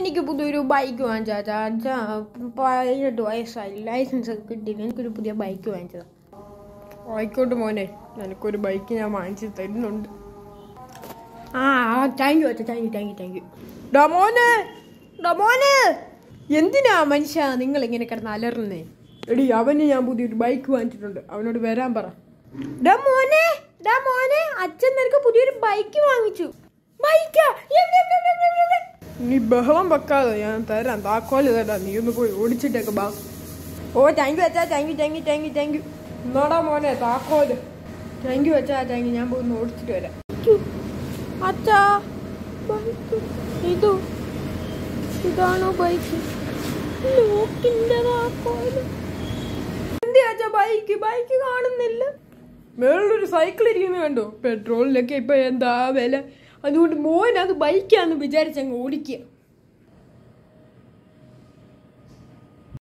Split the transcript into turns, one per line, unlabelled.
എനിക്ക് പുതിയൊരു ബൈക്ക് വാങ്ങിച്ചാ അച്ഛാ പതിനെട്ട് വയസ്സായി ലൈസൻസ് ഒക്കെ കിട്ടിയില്ല എനിക്കൊരു പുതിയ ബൈക്ക് വാങ്ങിച്ചതാ ആയിക്കോട്ടെ മോനെ എനിക്കൊരു ബൈക്ക് ഞാൻ വാങ്ങിച്ച് തരുന്നുണ്ട് ആ താങ്ക് യു അച്ഛാ thank you thank you thank you ഡാ മോനെ ഡാ മോനെ എന്തിനാ മനുഷ്യ നിങ്ങൾ ഇങ്ങനെ കിടന്ന് അലറുന്നേ എടി അവന് ഞാൻ പുതിയൊരു ബൈക്ക് വാങ്ങിച്ചിട്ടുണ്ട് അവനോട് വരാൻ പറ ഡാ മോനെ ഡാ മോനെ അച്ഛൻ നിനക്ക് പുതിയൊരു ബൈക്ക് വാങ്ങിച്ചു ബൈക്കാ എവിടെ, എവിടെ, എവിടെ, എവിടെ, എവിടെ? നീ ബഹളം വെക്കാതെ ഞാൻ തരാം താക്കോല് തരാം നീ ഒന്ന് പോയി ഓടിച്ചിട്ടേക്ക് ബാ ഓ താങ്ക് യു അച്ഛാ thank you thank you thank you thank you എന്നാടാ മോനെ താക്കോല് താങ്ക് യു അച്ഛാ താങ്ക് യു ഞാൻ പോയി ഒന്ന് ഓടിച്ചിട്ട് വരാം അച്ഛാ ബൈക്ക് ഇതു ഇതാണോ ബൈക്ക് ലോക്കിന്റെ താക്കോല് എന്തിയാ അച്ഛാ ബൈക്ക് ബൈക്ക് കാണുന്നില്ല വേറൊരു സൈക്കിൾ ഇരിക്കുന്നത് കണ്ടോ പെട്രോളിനൊക്കെ ഇപ്പൊ എന്താ വില അതുകൊണ്ട് മോൻ അത് ബൈക്കാന്ന് വിചാരിച്ചങ്ങ് ഓടിക്കുക